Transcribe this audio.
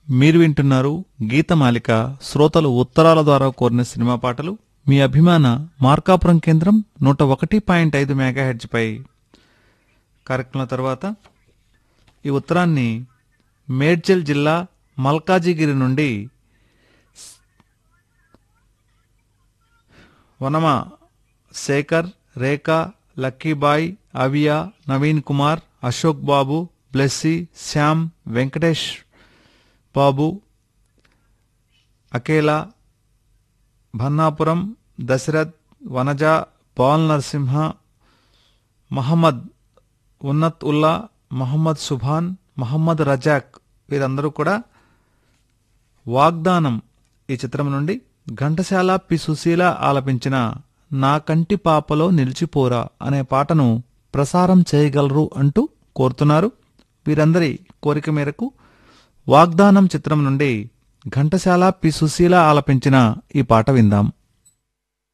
మీరు వింటున్నారు గీతమాలిక శ్రోతలు ఉత్తరాల ద్వారా కోరిన సినిమా పాటలు మీ అభిమాన మార్కాపురం కేంద్రం నూట ఒకటి పాయింట్ ఐదు పై కార్యక్రమం తర్వాత ఈ ఉత్తరాన్ని మేడ్చల్ జిల్లా మల్కాజిగిరి నుండి వనమ శేఖర్ రేఖ లక్కీబాయ్ అవియా నవీన్ కుమార్ అశోక్ బాబు బ్లెస్సీ శ్యామ్ వెంకటేష్ బాబు అకేలా భన్నాపురం దశరథ్ వనజ పవన్ నరసింహ మహమ్మద్ ఉన్నత్ ఉల్లా మహమ్మద్ సుభాన్ మహమ్మద్ రజాక్ వీరందరూ కూడా వాగ్దానం ఈ చిత్రం నుండి ఘంటసాల పి సుశీల ఆలపించిన నా కంటి పాపలో నిలిచిపోరా అనే పాటను ప్రసారం చేయగలరు అంటూ కోరుతున్నారు వీరందరి కోరిక మేరకు వాగ్దానం చిత్రం నుండి ఘంటసాల పి సుశీల ఆలపించిన ఈ పాట విందాం